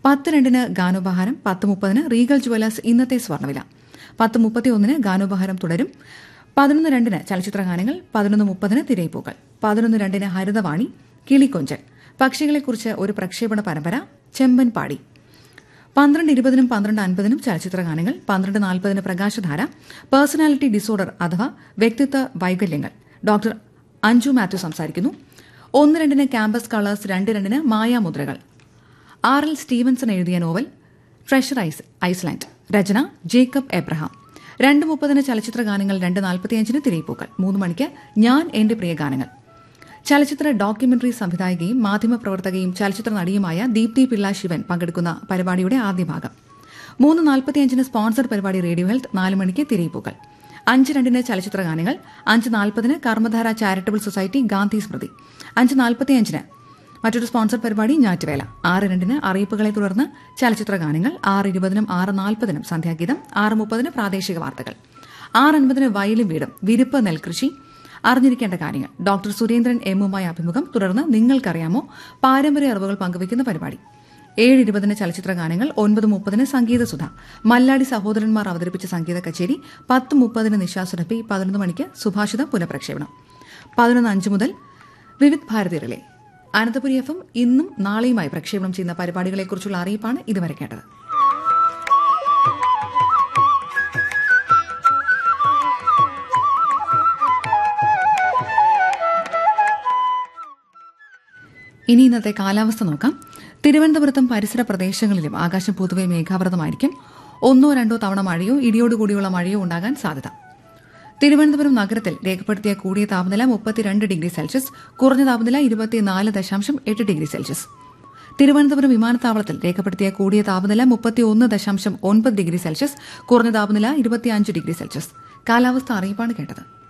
പത്ത് രണ്ടിന് ഗാനോപഹാരം പത്ത് മുപ്പതിന് റീഗൽ ജുവലേഴ്സ് ഇന്നത്തെ സ്വർണ്ണവില പത്ത് മുപ്പത്തി ഒന്നിന് ഗാനോപഹാരം തുടരും പതിനൊന്ന് രണ്ടിന് ചലച്ചിത്ര ഗാനങ്ങൾ പതിനൊന്ന് മുപ്പതിന് തിരയിപ്പൂക്കൾ പതിനൊന്ന് രണ്ടിന് ഹരിതവാണി കിളിക്കൊഞ്ചൽ പക്ഷികളെക്കുറിച്ച് ഒരു പ്രക്ഷേപണ പരമ്പര ചെമ്പൻ പാടി പന്ത്രണ്ട് ഇരുപതിനും പന്ത്രണ്ട് അൻപതിനും ചലച്ചിത്ര ഗാനങ്ങൾ പന്ത്രണ്ട് നാൽപ്പതിന് പ്രകാശധാര പേഴ്സണാലിറ്റി ഡിസോർഡർ അഥവാ വ്യക്തിത്വ വൈകല്യങ്ങൾ ഡോക്ടർ അഞ്ജു മാത്യു സംസാരിക്കുന്നു ഒന്ന് രണ്ടിന് ക്യാമ്പസ് കളേഴ്സ് രണ്ട് രണ്ടിന് മായാമുദ്രകൾ ആർ എൽ സ്റ്റീവൻസൺ എഴുതിയ നോവൽ ട്രഷർ ഐസ് ഐസ്ലാൻഡ് രചന ജേക്കബ് എബ്രഹാം രണ്ട് മുപ്പതിന് ചലച്ചിത്ര ഗാനങ്ങൾ രണ്ട് നാൽപ്പത്തിയഞ്ചിന് തിരയിപ്പൂക്കൾ മൂന്ന് മണിക്ക് ഞാൻ എന്റെ പ്രിയ ഗാനങ്ങൾ ചലച്ചിത്ര ഡോക്യുമെന്ററി സംവിധായകയും മാധ്യമപ്രവർത്തകയും ചലച്ചിത്ര നടിയുമായ ദീപ്തി പിള്ള ശിവൻ പങ്കെടുക്കുന്ന പരിപാടിയുടെ ആദ്യ ഭാഗം മൂന്ന് നാൽപ്പത്തിയഞ്ചിന് സ്പോൺസർ പരിപാടി റേഡിയോ ഹെൽത്ത് നാല് മണിക്ക് തിരയിപ്പൂക്കൾ അഞ്ച് രണ്ടിന് ചലച്ചിത്ര ഗാനങ്ങൾ അഞ്ച് നാൽപ്പതിന് കർമ്മധാര ചാരിറ്റബിൾ സൊസൈറ്റി ഗാന്ധി സ്മൃതി അഞ്ച് നാൽപ്പത്തിയഞ്ചിന് മറ്റൊരു സ്പോൺസർ പരിപാടി ഞാറ്റുവേല ആറ് രണ്ടിന് അറിയിപ്പുകളെ തുടർന്ന് ചലച്ചിത്ര ഗാനങ്ങൾ ആറ് ഇരുപതിനും ആറ് നാൽപ്പതിനും സന്ധ്യാഗീതം ആറ് മുപ്പതിന് പ്രാദേശിക വാർത്തകൾ ആറ് അൻപതിന് വയലും വീടും വിരിപ്പ് നെൽകൃഷി അറിഞ്ഞിരിക്കേണ്ട കാര്യങ്ങൾ ഡോക്ടർ സുരേന്ദ്രൻ എമ്മുമായി അഭിമുഖം തുടർന്ന് നിങ്ങൾക്കറിയാമോ പാരമ്പര്യ അറിവുകൾ പങ്കുവയ്ക്കുന്ന പരിപാടി ഏഴ് ഇരുപതിന് ചലച്ചിത്ര ഗാനങ്ങൾ ഒൻപത് മുപ്പതിന് സംഗീത സുധ മല്ലാടി സഹോദരന്മാർ അവതരിപ്പിച്ച സംഗീത കച്ചേരി പത്ത് മുപ്പതിന് നിശാസുരഭി പതിനൊന്ന് മണിക്ക് സുഭാഷിത പുനഃപ്രക്ഷേപണം പതിനൊന്ന് അഞ്ച് മുതൽ Vividh Bharati relay Ananthapuri F M ഇന്നും നാളെയുമായി പ്രക്ഷേപണം ചെയ്യുന്ന പരിപാടികളെക്കുറിച്ചുള്ള അറിയിപ്പാണ് ഇതുവരെ കേട്ടത് ഇനി ഇന്നത്തെ കാലാവസ്ഥ നോക്കാം തിരുവനന്തപുരത്തും പരിസര പ്രദേശങ്ങളിലും ആകാശം പൊതുവെ മേഘാവൃതമായിരിക്കും ഒന്നോ രണ്ടോ തവണ മഴയോ ഇടിയോടുകൂടിയുള്ള മഴയോ ഉണ്ടാകാൻ സാധ്യത തിരുവനന്തപുരം നഗരത്തിൽ രേഖപ്പെടുത്തിയ കൂടിയ താപനില മുപ്പത്തിരണ്ട് ഡിഗ്രി സെൽഷ്യസ് കുറഞ്ഞ താപനില ഇരുപത്തിനാല് ദശാംശം എട്ട് ഡിഗ്രി സെൽഷ്യസ് തിരുവനന്തപുരം വിമാനത്താവളത്തിൽ രേഖപ്പെടുത്തിയ കൂടിയ താപനില മുപ്പത്തിയൊന്ന് ദശാംശം ഒൻപത് ഡിഗ്രി സെൽഷ്യസ് കുറഞ്ഞ താപനില ഇരുപത്തിയഞ്ച് ഡിഗ്രി സെൽഷ്യസ് കാലാവസ്ഥ അറിയിപ്പാണ് കേട്ടത്